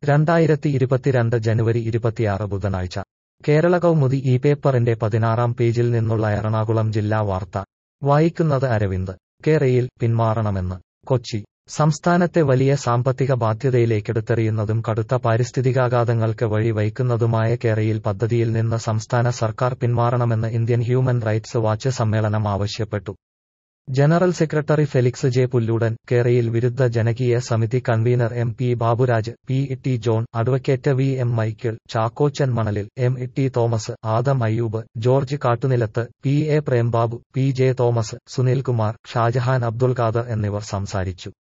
രണ്ടായിരത്തി ഇരുപത്തിരണ്ട് ജനുവരി ഇരുപത്തിയാറ് ബുധനാഴ്ച കേരള കൗമുദി ഈ പേപ്പറിന്റെ പതിനാറാം പേജിൽ നിന്നുള്ള എറണാകുളം ജില്ലാ വാർത്ത വായിക്കുന്നത് അരവിന്ദ് കേരയിൽ പിന്മാറണമെന്ന് കൊച്ചി സംസ്ഥാനത്തെ വലിയ സാമ്പത്തിക ബാധ്യതയിലേക്കെടുത്തെറിയുന്നതും കടുത്ത പാരിസ്ഥിതികാഘാതങ്ങൾക്ക് വഴി വയ്ക്കുന്നതുമായ കേരയിൽ പദ്ധതിയിൽ നിന്ന് സംസ്ഥാന സർക്കാർ പിന്മാറണമെന്ന് ഇന്ത്യൻ ഹ്യൂമൻ റൈറ്റ്സ് വാച്ച് സമ്മേളനം ആവശ്യപ്പെട്ടു general secretary Felix J Pulloodan കേരയിൽ വിരുദ്ധ ജനകീയ സമിതി കൺവീനർ M P Baburaj P T John advocate V M Michael Chackochan Manalil M T Thomas Adam Ayyub George Kattunilath P A Prembabu P J Thomas Sunilkumar Shajahan Abdul Khader എന്നിവർ സംസാരിച്ചു